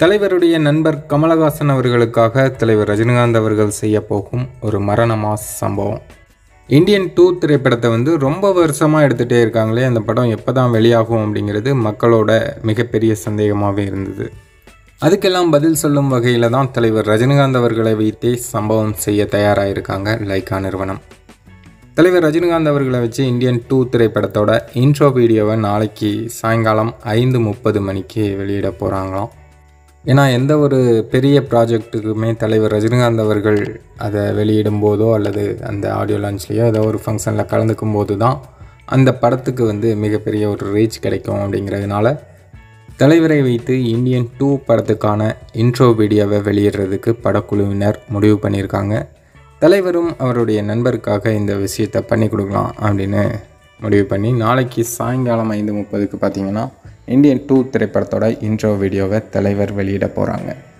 தலைவருடைய நண்பர் கமலஹாசன் அவர்களுக்காக தலைவர் ரஜினிகாந்த் அவர்கள் செய்ய போகும் ஒரு மரண மாஸ் சம்பவம் இந்தியன் டூ திரைப்படத்தை வந்து ரொம்ப வருஷமாக எடுத்துகிட்டே இருக்காங்களே அந்த படம் எப்போ தான் வெளியாகும் அப்படிங்கிறது மக்களோட மிகப்பெரிய சந்தேகமாகவே இருந்தது அதுக்கெல்லாம் பதில் சொல்லும் வகையில் தான் தலைவர் ரஜினிகாந்த் அவர்களை வைத்தே சம்பவம் செய்ய தயாராகிருக்காங்க லைக்கா நிறுவனம் தலைவர் ரஜினிகாந்த் அவர்களை வச்சு இந்தியன் டூ திரைப்படத்தோட இன்ட்ரோ வீடியோவை நாளைக்கு சாயங்காலம் ஐந்து முப்பது மணிக்கு வெளியிட போகிறாங்களாம் ஏன்னா எந்த ஒரு பெரிய ப்ராஜெக்ட்டுக்குமே தலைவர் ரஜினிகாந்த் அவர்கள் அதை வெளியிடும் போதோ அல்லது அந்த ஆடியோ லான்ச்லேயோ ஏதோ ஒரு ஃபங்க்ஷனில் கலந்துக்கும் போது தான் அந்த படத்துக்கு வந்து மிகப்பெரிய ஒரு ரீச் கிடைக்கும் அப்படிங்கிறதுனால தலைவரை வைத்து இந்தியன் டூ படத்துக்கான இன்ட்ரோ வீடியோவை வெளியிடுறதுக்கு படக்குழுவினர் முடிவு பண்ணியிருக்காங்க தலைவரும் அவருடைய நண்பருக்காக இந்த விஷயத்தை பண்ணி கொடுக்கலாம் அப்படின்னு முடிவு பண்ணி நாளைக்கு சாயங்காலம் ஐந்து முப்பதுக்கு பார்த்தீங்கன்னா இந்தியன் டூ திரைப்படத்தோட இன்ட்ரோ வீடியோவை தலைவர் வெளியிட போகிறாங்க